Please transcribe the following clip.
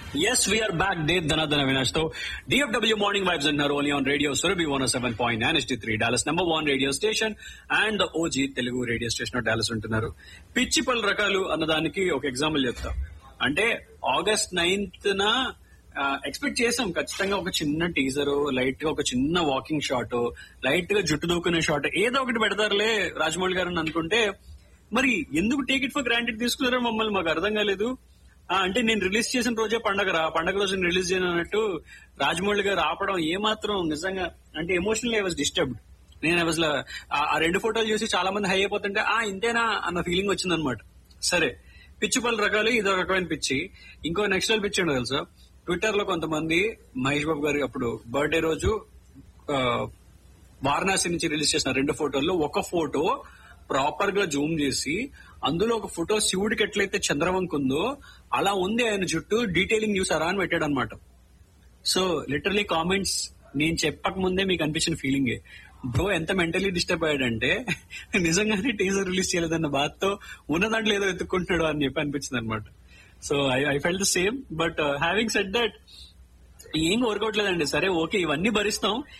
Yes, we are back. Dev Dhanadhana Vinash. So, DFW Morning Vibes in only on radio Surabhi 107.9 HD3, Dallas number one radio station and the OG Telugu radio station of Dallas ఉంటున్నారు పిచ్చి పలు రకాలు అన్నదానికి ఒక example చెప్తా అంటే August ninth న expect చేసాం ఖచ్చితంగా ఒక చిన్న టీజర్ లైట్ గా ఒక చిన్న వాకింగ్ షాట్ లైట్ గా జుట్టు దూకునే షాట్ ఏదో ఒకటి పెడతారులే రాజమౌళి గారు అని అనుకుంటే మరి ఎందుకు టేక్ ఇట్ ఫర్ గ్రాంటెడ్ తీసుకున్నారో మమ్మల్ని మాకు అర్థం కాలేదు ఆ, అంటే నేను రిలీజ్ చేసిన రోజే పండగ రా పండగ రోజు నేను రిలీజ్ చేయను అన్నట్టు రాజమౌళి గారు ఆపడం ఏమాత్రం నిజంగా అంటే ఎమోషనల్ ఐ వాజ్ డిస్టర్బ్డ్ నేను I was la- ఆ ఆ రెండు ఫోటోలు చూసి చాలా మంది హై అయిపోతుంటే ఆ ఇంతేనా అన్న ఫీలింగ్ వచ్చిందనమాట సరే పిచ్చి పలు రకాలు ఇదో రకమైన పిచ్చి ఇంకో నెక్స్ట్ లెవెల్ పిచ్చి ఉండదు తెలుసా ట్విట్టర్ లో కొంతమంది మహేష్ బాబు గారి అప్పుడు బర్త్డే రోజు ఆ, వారణాసి నుంచి రిలీజ్ చేసిన రెండు ఫోటోల్లో ఒక ఫోటో ప్రాపర్ గా జూమ్ చేసి అందులో ఒక ఫోటో శివుడికి ఎట్లయితే చంద్రవంక ఉందో అలా ఉంది ఆయన చుట్టూ డీటెయిలింగ్ చూసారా అని పెట్టాడు అనమాట సో లిటరలీ కామెంట్స్ నేను చెప్పక ముందే మీకు అనిపించిన ఫీలింగే బ్రో ఎంత మెంటలీ డిస్టర్బ్ అయ్యాడంటే నిజంగానే టీజర్ రిలీజ్ చేయలేదన్న బాధతో ఉన్న దాంట్లో ఏదో ఎత్తుకుంటున్నాడు అని చెప్పి అనిపించింది అనమాట so I I fell the same but having set that ఏం వర్కౌట్ లేదండి సరే ఓకే ఇవన్నీ భరిస్తాం